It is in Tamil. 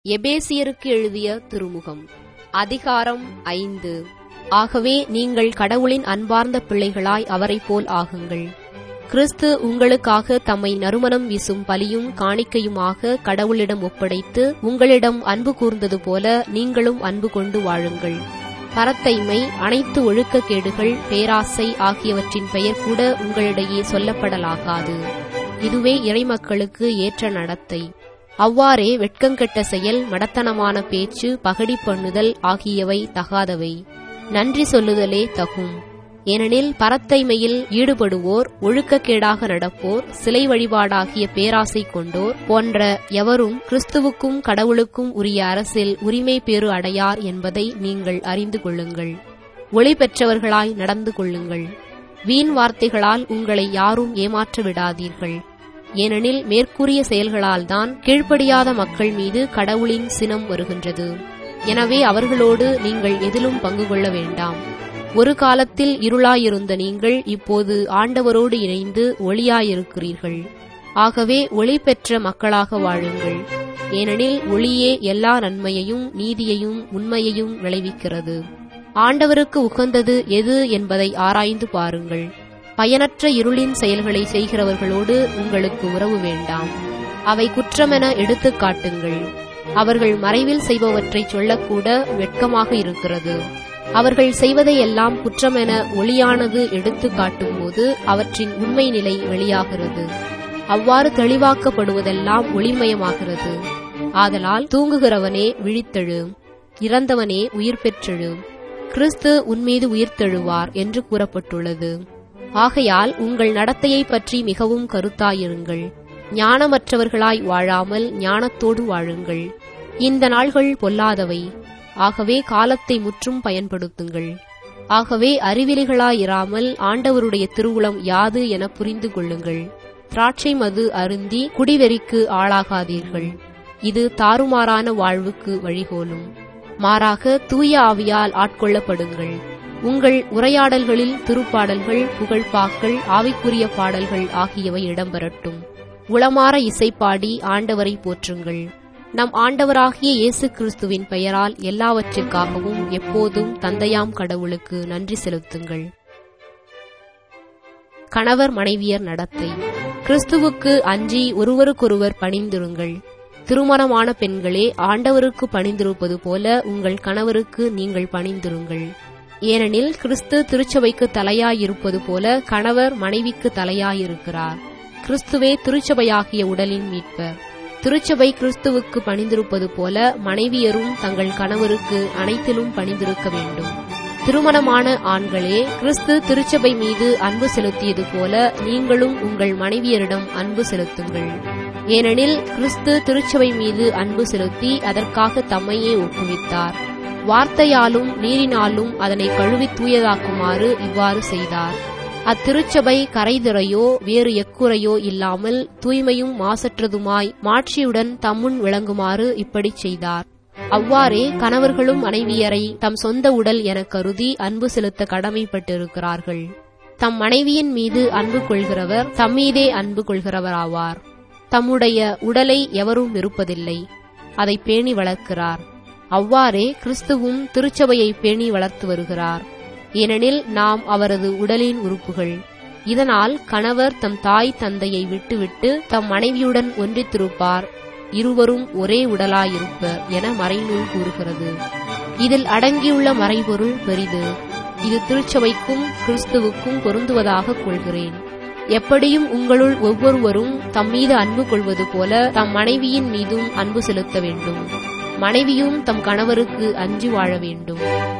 எபேசியருக்கு எழுதிய திருமுகம் அதிகாரம் ஐந்து ஆகவே நீங்கள் கடவுளின் அன்பார்ந்த பிள்ளைகளாய் அவரைப் போல் ஆகுங்கள் கிறிஸ்து உங்களுக்காக தம்மை நறுமணம் வீசும் பலியும் காணிக்கையுமாக கடவுளிடம் ஒப்படைத்து உங்களிடம் அன்பு கூர்ந்தது போல நீங்களும் அன்பு கொண்டு வாழுங்கள் பரத்தைமை அனைத்து ஒழுக்கக்கேடுகள் பேராசை ஆகியவற்றின் பெயர் கூட உங்களிடையே சொல்லப்படலாகாது இதுவே இறைமக்களுக்கு ஏற்ற நடத்தை அவ்வாறே வெட்கங்கெட்ட செயல் மடத்தனமான பேச்சு பகடி பண்ணுதல் ஆகியவை தகாதவை நன்றி சொல்லுதலே தகும் ஏனெனில் பரத்தைமையில் ஈடுபடுவோர் ஒழுக்கக்கேடாக நடப்போர் சிலை வழிபாடாகிய பேராசை கொண்டோர் போன்ற எவரும் கிறிஸ்துவுக்கும் கடவுளுக்கும் உரிய அரசில் உரிமை பேறு அடையார் என்பதை நீங்கள் அறிந்து கொள்ளுங்கள் ஒளி பெற்றவர்களாய் நடந்து கொள்ளுங்கள் வீண் வார்த்தைகளால் உங்களை யாரும் ஏமாற்ற விடாதீர்கள் ஏனெனில் மேற்கூறிய செயல்களால்தான் கீழ்ப்படியாத மக்கள் மீது கடவுளின் சினம் வருகின்றது எனவே அவர்களோடு நீங்கள் எதிலும் பங்கு கொள்ள வேண்டாம் ஒரு காலத்தில் இருளாயிருந்த நீங்கள் இப்போது ஆண்டவரோடு இணைந்து ஒளியாயிருக்கிறீர்கள் ஆகவே ஒளி பெற்ற மக்களாக வாழுங்கள் ஏனெனில் ஒளியே எல்லா நன்மையையும் நீதியையும் உண்மையையும் விளைவிக்கிறது ஆண்டவருக்கு உகந்தது எது என்பதை ஆராய்ந்து பாருங்கள் பயனற்ற இருளின் செயல்களை செய்கிறவர்களோடு உங்களுக்கு உறவு வேண்டாம் அவை குற்றமென எடுத்துக் காட்டுங்கள் அவர்கள் மறைவில் செய்பவற்றைச் சொல்லக்கூட வெட்கமாக இருக்கிறது அவர்கள் செய்வதையெல்லாம் குற்றமென ஒளியானது எடுத்து காட்டும்போது அவற்றின் உண்மை நிலை வெளியாகிறது அவ்வாறு தெளிவாக்கப்படுவதெல்லாம் ஒளிமயமாகிறது ஆதலால் தூங்குகிறவனே விழித்தெழு இறந்தவனே உயிர் பெற்றெழு கிறிஸ்து உன்மீது உயிர்த்தெழுவார் என்று கூறப்பட்டுள்ளது ஆகையால் உங்கள் நடத்தையைப் பற்றி மிகவும் கருத்தாயிருங்கள் ஞானமற்றவர்களாய் வாழாமல் ஞானத்தோடு வாழுங்கள் இந்த நாள்கள் பொல்லாதவை ஆகவே காலத்தை முற்றும் பயன்படுத்துங்கள் ஆகவே அறிவிலிகளாயிராமல் ஆண்டவருடைய திருவுளம் யாது என புரிந்து கொள்ளுங்கள் திராட்சை மது அருந்தி குடிவெறிக்கு ஆளாகாதீர்கள் இது தாறுமாறான வாழ்வுக்கு வழிகோலும் மாறாக தூய ஆவியால் ஆட்கொள்ளப்படுங்கள் உங்கள் உரையாடல்களில் திருப்பாடல்கள் புகழ்பாக்கள் ஆவிக்குரிய பாடல்கள் ஆகியவை இடம்பெறட்டும் உளமாற இசைப்பாடி ஆண்டவரை போற்றுங்கள் நம் ஆண்டவராகிய இயேசு கிறிஸ்துவின் பெயரால் எல்லாவற்றிற்காகவும் எப்போதும் தந்தையாம் கடவுளுக்கு நன்றி செலுத்துங்கள் கணவர் மனைவியர் நடத்தை கிறிஸ்துவுக்கு அஞ்சி ஒருவருக்கொருவர் பணிந்திருங்கள் திருமணமான பெண்களே ஆண்டவருக்கு பணிந்திருப்பது போல உங்கள் கணவருக்கு நீங்கள் பணிந்திருங்கள் ஏனெனில் கிறிஸ்து திருச்சபைக்கு தலையாயிருப்பது போல கணவர் மனைவிக்கு தலையாயிருக்கிறார் கிறிஸ்துவே திருச்சபையாகிய உடலின் மீட்பர் திருச்சபை கிறிஸ்துவுக்கு பணிந்திருப்பது போல மனைவியரும் தங்கள் கணவருக்கு அனைத்திலும் பணிந்திருக்க வேண்டும் திருமணமான ஆண்களே கிறிஸ்து திருச்சபை மீது அன்பு செலுத்தியது போல நீங்களும் உங்கள் மனைவியரிடம் அன்பு செலுத்துங்கள் ஏனெனில் கிறிஸ்து திருச்சபை மீது அன்பு செலுத்தி அதற்காக தம்மையே ஒப்புவித்தார் வார்த்தையாலும் நீரினாலும் அதனை கழுவி தூயதாக்குமாறு இவ்வாறு செய்தார் அத்திருச்சபை கரைதிரையோ வேறு எக்குறையோ இல்லாமல் தூய்மையும் மாசற்றதுமாய் மாட்சியுடன் தம்முன் விளங்குமாறு இப்படிச் செய்தார் அவ்வாறே கணவர்களும் மனைவியரை தம் சொந்த உடல் என கருதி அன்பு செலுத்த கடமைப்பட்டிருக்கிறார்கள் தம் மனைவியின் மீது அன்பு கொள்கிறவர் தம்மீதே அன்பு கொள்கிறவராவார் தம்முடைய உடலை எவரும் விருப்பதில்லை அதை பேணி வளர்க்கிறார் அவ்வாறே கிறிஸ்துவும் திருச்சபையை பேணி வளர்த்து வருகிறார் ஏனெனில் நாம் அவரது உடலின் உறுப்புகள் இதனால் கணவர் தம் தாய் தந்தையை விட்டுவிட்டு தம் மனைவியுடன் ஒன்றித்திருப்பார் இருவரும் ஒரே உடலாயிருப்பர் என மறைநூல் கூறுகிறது இதில் அடங்கியுள்ள மறைபொருள் பெரிது இது திருச்சபைக்கும் கிறிஸ்துவுக்கும் பொருந்துவதாக கொள்கிறேன் எப்படியும் உங்களுள் ஒவ்வொருவரும் தம் மீது அன்பு கொள்வது போல தம் மனைவியின் மீதும் அன்பு செலுத்த வேண்டும் மனைவியும் தம் கணவருக்கு அஞ்சி வாழ வேண்டும்